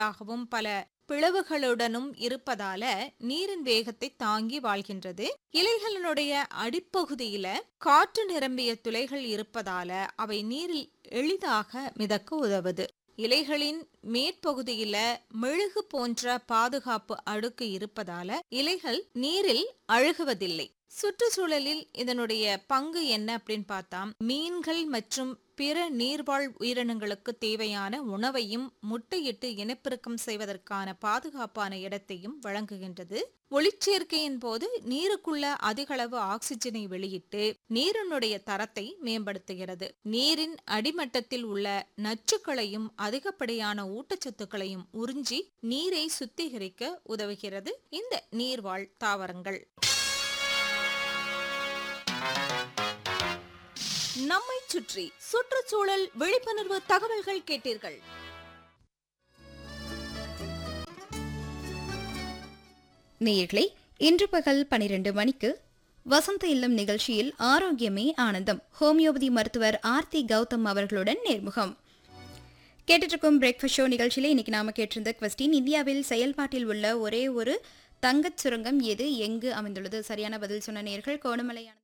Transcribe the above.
ஆகவும் பல பிளவுகளுடனும் இருப்பதால நீரின் வேகத்தை தாங்கி வாழ்கின்றது இலைகளினுடைய அடிப்பகுதியில காற்று நிரம்பிய துளைகள் இருப்பதால அவை நீரில் எளிதாக மிதக்க உதவுது இலைகளின் மேற்பகுதியில மெழுகு போன்ற பாதுகாப்பு அடுக்கு இருப்பதால இலைகள் நீரில் அழுகுவதில்லை சுற்றுச்சூழலில் இதனுடைய பங்கு என்ன அப்படின்னு பார்த்தா மீன்கள் மற்றும் பிற நீர்வாழ் உயிரினங்களுக்கு தேவையான உணவையும் முட்டையிட்டு இனப்பெருக்கம் செய்வதற்கான பாதுகாப்பான இடத்தையும் வழங்குகின்றது ஒளிச்சேர்க்கையின் போது நீருக்குள்ள அதிகளவு ஆக்சிஜனை வெளியிட்டு நீரினுடைய தரத்தை மேம்படுத்துகிறது நீரின் அடிமட்டத்தில் உள்ள நச்சுக்களையும் அதிகப்படியான ஊட்டச்சத்துக்களையும் உறிஞ்சி நீரை சுத்திகரிக்க உதவுகிறது இந்த நீர்வாழ் தாவரங்கள் நம்மை சுற்றி சுற்றுச்சூழல் விழிப்புணர்வு தகவல்கள் கேட்டீர்கள் நேயர்களே இன்று பகல் பனிரெண்டு மணிக்கு வசந்த இல்லம் நிகழ்ச்சியில் ஆரோக்கியமே ஆனந்தம் ஹோமியோபதி மருத்துவர் ஆர்த்தி கௌதம் அவர்களுடன் நேர்முகம் கேட்டுட்டு பிரேக்ஃபாஸ்ட் ஷோ நிகழ்ச்சியில இன்னைக்கு நாம கேட்டிருந்த கொஸ்டின் இந்தியாவில் செயல்பாட்டில் உள்ள ஒரே ஒரு தங்கச் சுரங்கம் எது எங்கு அமைந்துள்ளது சரியான பதில் சொன்ன நேர்கள் கோணமலையான